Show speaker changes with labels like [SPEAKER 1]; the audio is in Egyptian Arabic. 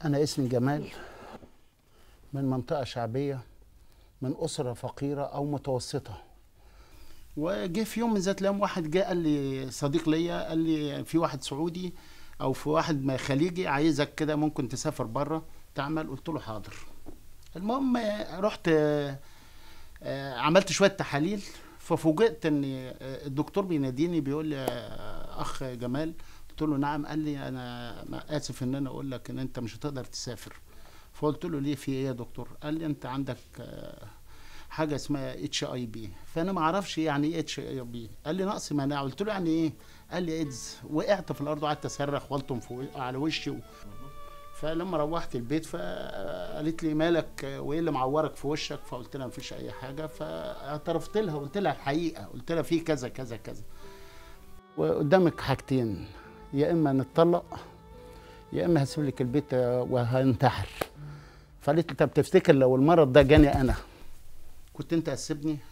[SPEAKER 1] أنا اسمي جمال من منطقة شعبية من أسرة فقيرة أو متوسطة وجه في يوم من ذات الأيام واحد جه قال لي صديق ليا قال لي في واحد سعودي أو في واحد ما خليجي عايزك كده ممكن تسافر بره تعمل قلت له حاضر المهم آه، رحت آه، آه، عملت شوية تحاليل ففوجئت ان آه، الدكتور بيناديني بيقول لي آه، اخ جمال قلت له نعم قال لي انا ما- اسف ان انا اقول لك ان انت مش هتقدر تسافر فقلت له ليه في ايه يا دكتور قال لي انت عندك آه، حاجه اسمها اتش اي بي فانا ما اعرفش يعني ايه اتش اي بي قال لي نقص مناعه قلت له يعني ايه قال لي ايدز وقعت في الارض وقعدت اصرخ والطم فوق على وشي و... فلما روحت البيت فقالت لي مالك وايه اللي معورك في وشك فقلت لها مفيش اي حاجه فاعترفت لها قلت لها الحقيقه قلت لها في كذا كذا كذا وقدامك حاجتين يا اما نتطلق يا اما هسيب لك البيت وهنتحر فقالت لي طب تفتكر لو المرض ده جاني انا كنت انت هتسيبني